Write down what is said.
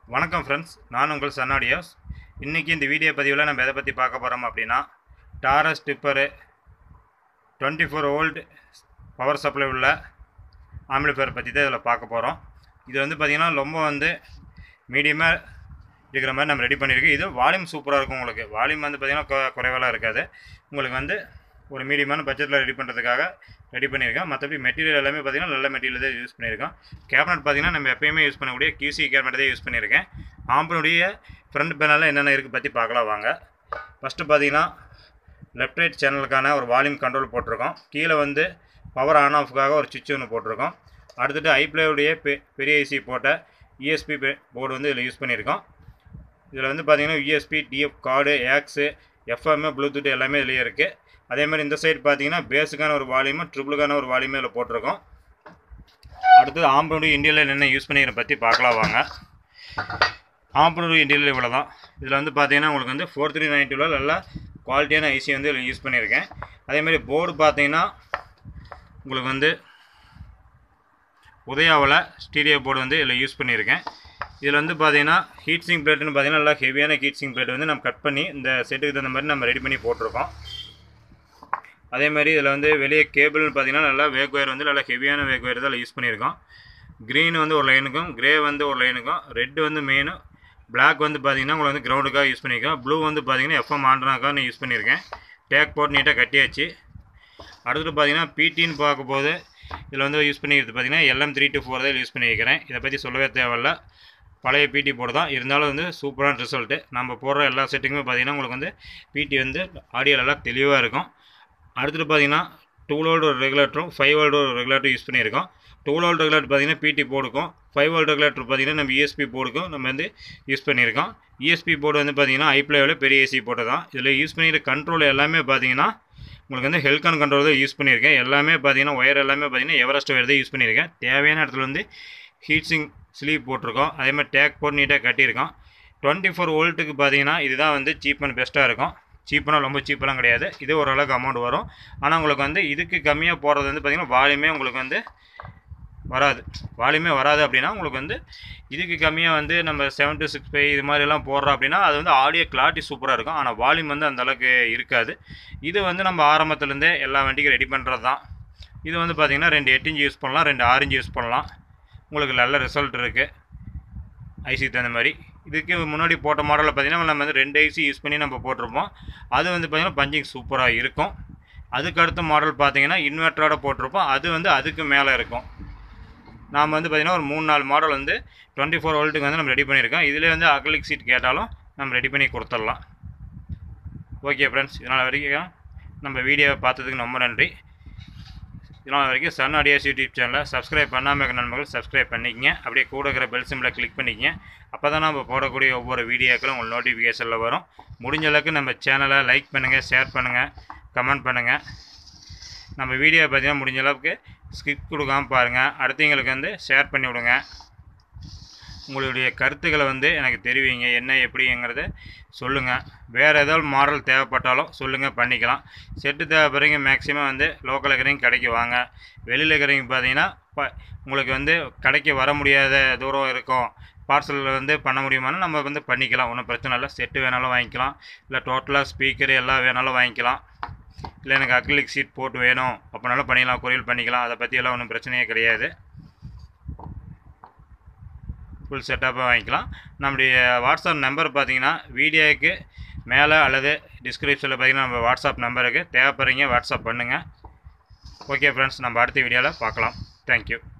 வணக்கம் ஃப்ரெண்ட்ஸ் நான் உங்கள் சன்னாடியோஸ் இன்றைக்கி இந்த வீடியோ பதிவில் நம்ம எதை பற்றி பார்க்க போகிறோம் அப்படின்னா Taurus tipper twenty four volt power supply உள்ள ஆம்பிளிஃபயர் பற்றி தான் இதில் பார்க்க போகிறோம் இது வந்து பார்த்திங்கன்னா ரொம்ப வந்து மீடியமாக இருக்கிற மாதிரி நம்ம ரெடி பண்ணியிருக்கு இது வால்யூம் சூப்பராக இருக்கும் உங்களுக்கு வால்யூம் வந்து பார்த்திங்கன்னா கொ- குறைவெல்லாம் இருக்காது உங்களுக்கு வந்து ஒரு மீடியமான பட்ஜெட்டில் ரெடி பண்ணுறதுக்காக ரெடி பண்ணியிருக்கேன் மற்றபடி மெட்டீரியல் எல்லாமே பார்த்திங்கன்னா நல்ல மெட்டீரியல் தான் யூஸ் பண்ணியிருக்கோம் கேபினட் பார்த்திங்கன்னா நம்ம எப்பயுமே யூஸ் பண்ணக்கூடிய QC கேபினட் தான் யூஸ் பண்ணியிருக்கேன் ஆம்பனுடைய ஃப்ரண்ட் பேனலில் என்னென்ன இருக்குது பற்றி பார்க்கலாம் வாங்க ஃபஸ்ட்டு பார்த்தீங்கன்னா லெஃப்ட் ரைட் சேனலுக்கான ஒரு வால்யூம் கண்ட்ரோல் போட்டிருக்கோம் கீழே வந்து பவர் ஆன் ஆஃப்காக ஒரு சுவிட்ச் ஒன்று போட்டிருக்கோம் அடுத்தது ஐப்ளேவுடைய பெ பெரிய ஐசி போட்ட இஎஸ்பி போர்டு வந்து இதில் யூஸ் பண்ணியிருக்கோம் இதில் வந்து பார்த்தீங்கன்னா USB TF card AUX FM Bluetooth எல்லாமே இதுலேயே இருக்குது அதே மாதிரி இந்த சைடு பார்த்தீங்கன்னா பேஸுக்கான ஒரு வால்யூமும் ட்ரிபிளுக்கான ஒரு வால்யூமே இதில் போட்டிருக்கோம் அடுத்தது ஆம்பனுடைய இந்தியாவில் என்னென்ன யூஸ் பண்ணிக்கிற பற்றி பார்க்கலாம் வாங்க ஆம்பனுடைய இந்தியாவில் இவ்வளோ தான் இதில் வந்து பார்த்தீங்கன்னா உங்களுக்கு வந்து ஃபோர் த்ரீ நைன் டூவில் நல்லா குவாலிட்டியான ஐசி வந்து இதில் யூஸ் பண்ணியிருக்கேன் அதே மாதிரி போர்டு பார்த்தீங்கன்னா உங்களுக்கு வந்து உதயாவில் ஸ்டீரியோ போர்டு வந்து இதில் யூஸ் பண்ணியிருக்கேன் இதில் வந்து பார்த்தீங்கன்னா ஹீட் சிங் பிளேட்டுன்னு பார்த்தீங்கன்னா நல்லா ஹெவியான ஹீட் சிங் பிளேட் வந்து நம்ம கட் பண்ணி இந்த செட்டுக்கு தகுந்த மாதிரி நம்ம ரெடி பண்ணி போட்டிருக்கோம் அதே மாதிரி இதில் வந்து வெளியே கேபிள்னு பார்த்தீங்கன்னா நல்லா வேக் ஒயர் வந்து நல்லா ஹெவியான வேக் ஒயர் தான் யூஸ் பண்ணியிருக்கோம் க்ரீன் வந்து ஒரு லைனுக்கும் கிரே வந்து ஒரு லைனுக்கும் ரெட் வந்து மெயின் Black வந்து பார்த்தீங்கன்னா உங்களுக்கு வந்து கிரவுண்டுக்காக யூஸ் பண்ணியிருக்கேன் ப்ளூ வந்து பார்த்தீங்கன்னா எஃப்எம் ஆண்டனாக்காக நான் யூஸ் பண்ணியிருக்கேன் டேக் போட்டு நீட்டாக கட்டியாச்சு அடுத்து பார்த்தீங்கன்னா பிடின்னு பார்க்கும்போது இதில் வந்து யூஸ் பண்ணிக்கிறது பார்த்தீங்கன்னா எல்எம் த்ரீ டு ஃபோர் தான் யூஸ் பண்ணியிருக்கிறேன் இதை பற்றி சொல்லவே தேவையில்ல பழைய பிடி போர்டு தான் இருந்தாலும் வந்து சூப்பரான ரிசல்ட்டு நம்ம போடுற எல்லா செட்டுக்குமே பார்த்தீங்கன்னா உங்களுக்கு வந்து பிடி வந்து ஆடியோ நல்லா தெளிவாக இருக்கும் அடுத்தது பார்த்தீங்கன்னா டூ வோல்ட் ஒரு ரெகுலேட்டரும் ஃபைவ் வோல்ட் ஒரு ரெகுலேட்டரும் யூஸ் பண்ணியிருக்கோம் டூ வோல்ட் ரெகுலேட்டர் பார்த்தீங்கன்னா பிடி போர்டுக்கும் ஃபைவ் வோல்ட் ரெகுலேட்டர் பார்த்தீங்கன்னா நம்ம இஎஸ்பி போர்டுக்கும் நம்ம வந்து யூஸ் பண்ணியிருக்கோம் இஎஸ்பி போர்டு வந்து பார்த்தீங்கன்னா ஐப்ளேவில் பெரிய ஏசி போட்டு தான் இதில் யூஸ் பண்ணிக்கிற கண்ட்ரோல் எல்லாமே பார்த்தீங்கன்னா உங்களுக்கு வந்து ஹெல்கான் கண்ட்ரோல் தான் யூஸ் பண்ணியிருக்கேன் எல்லாமே பார்த்தீங்கன்னா ஒயர் எல்லாமே பார்த்தீங்கன்னா எவரெஸ்ட் ஒயர் தான் யூஸ் பண்ணியிருக்கேன் தேவையான இடத்துல வந்து ஹீட்ஸிங் ஸ்லீவ் போட்டிருக்கோம் அதே மாதிரி டேக் போட்டு நீட்டாக கட்டியிருக்கோம் டுவெண்ட்டி ஃபோர் வோல்ட்டுக்கு பார்த்தீங்கன்னா இதுதான் வந்து சீப் அண்ட் பெஸ்ட்டாக இருக்கும் சீப்புனா ரொம்ப சீப்பெல்லாம் கிடையாது இது ஓரளவுக்கு அமௌண்ட் வரும் ஆனால் உங்களுக்கு வந்து இதுக்கு கம்மியாக போகிறது வந்து பார்த்திங்கன்னா வால்யூமே உங்களுக்கு வந்து வராது வால்யூமே வராது அப்படின்னா உங்களுக்கு வந்து இதுக்கு கம்மியாக வந்து நம்ம செவன் டு சிக்ஸ் ஃபைவ் இது மாதிரிலாம் போடுறோம் அப்படின்னா அது வந்து ஆடியோ கிளாரிட்டி சூப்பராக இருக்கும் ஆனால் வால்யூம் வந்து அந்த அளவுக்கு இருக்காது இது வந்து நம்ம ஆரம்பத்துலேருந்தே எல்லா வண்டிக்கும் ரெடி பண்ணுறது தான் இது வந்து பார்த்திங்கன்னா ரெண்டு எட்டு இன்ச்சு யூஸ் பண்ணலாம் ரெண்டு ஆறு இன்ச்சு யூஸ் பண்ணலாம் உங்களுக்கு நல்ல ரிசல்ட் இருக்குது ஐசிக்கு தகுந்த மாதிரி இதுக்கு முன்னாடி போட்ட மாடலில் பார்த்தீங்கன்னா நம்ம வந்து ரெண்டு ஐசி யூஸ் பண்ணி நம்ம போட்டிருப்போம் அது வந்து பார்த்திங்கன்னா பஞ்சிங் சூப்பராக இருக்கும் அதுக்கு அடுத்த மாடல் பார்த்தீங்கன்னா இன்வெர்ட்டரோட போட்டிருப்போம் அது வந்து அதுக்கு மேலே இருக்கும் நாம் வந்து பார்த்திங்கன்னா ஒரு மூணு நாலு மாடல் வந்து டுவெண்ட்டி ஃபோர் வோல்ட்டுக்கு வந்து நம்ம ரெடி பண்ணியிருக்கோம் இதிலே வந்து அக்லிக் சீட் கேட்டாலும் நம்ம ரெடி பண்ணி கொடுத்துடலாம் ஓகே ஃப்ரெண்ட்ஸ் இதனால் வரைக்கும் நம்ம வீடியோவை பார்த்ததுக்கு ரொம்ப நன்றி இதனால் வரைக்கும் சன் ஆடியோஸ் யூடியூப் சேனலை சப்ஸ்கிரைப் பண்ணாமல் இருக்க நண்பர்கள் சப்ஸ்கிரைப் பண்ணிக்கங்க அப்படியே கூட இருக்கிற பெல் சிம்பிளை கிளிக் பண்ணிக்கங்க அப்போ தான் நம்ம போடக்கூடிய ஒவ்வொரு வீடியோக்களும் உங்களுக்கு நோட்டிஃபிகேஷனில் வரும் முடிஞ்ச அளவுக்கு நம்ம சேனலை லைக் பண்ணுங்கள் ஷேர் பண்ணுங்கள் கமெண்ட் பண்ணுங்கள் நம்ம வீடியோ பார்த்தீங்கன்னா முடிஞ்ச அளவுக்கு ஸ்கிப் கொடுக்காம பாருங்கள் அடுத்தவங்களுக்கு வந்து ஷேர் பண்ணி விடுங்க உங்களுடைய கருத்துக்களை வந்து எனக்கு தெரிவிங்க என்ன எப்படிங்கிறத சொல்லுங்கள் வேறு ஏதாவது மாடல் தேவைப்பட்டாலும் சொல்லுங்கள் பண்ணிக்கலாம் செட்டு தேவைப்படுறீங்க மேக்ஸிமம் வந்து லோக்கல் இருக்கிறவங்க கடைக்கு வாங்க வெளியில் இருக்கிறவங்க பார்த்தீங்கன்னா ப உங்களுக்கு வந்து கடைக்கு வர முடியாத தூரம் இருக்கும் பார்சலில் வந்து பண்ண முடியுமானா நம்ம வந்து பண்ணிக்கலாம் ஒன்றும் பிரச்சனை இல்லை செட்டு வேணாலும் வாங்கிக்கலாம் இல்லை டோட்டலாக ஸ்பீக்கர் எல்லாம் வேணாலும் வாங்கிக்கலாம் இல்லை எனக்கு அக்ரிலிக் சீட் போட்டு வேணும் அப்படினாலும் பண்ணிக்கலாம் கொரியல் பண்ணிக்கலாம் அதை பற்றியெல்லாம் ஒன்றும் பிரச்சனையே கிடையாது ஃபுல் செட்டப்பாக வாங்கிக்கலாம் நம்முடைய வாட்ஸ்அப் நம்பர் பார்த்தீங்கன்னா வீடியோக்கு மேலே அல்லது டிஸ்கிரிப்ஷனில் பார்த்தீங்கன்னா நம்ம வாட்ஸ்அப் நம்பருக்கு தேவைப்படுறீங்க வாட்ஸ்அப் பண்ணுங்கள் ஓகே ஃப்ரெண்ட்ஸ் நம்ம அடுத்த வீடியோவில் பார்க்கலாம் தேங்க்யூ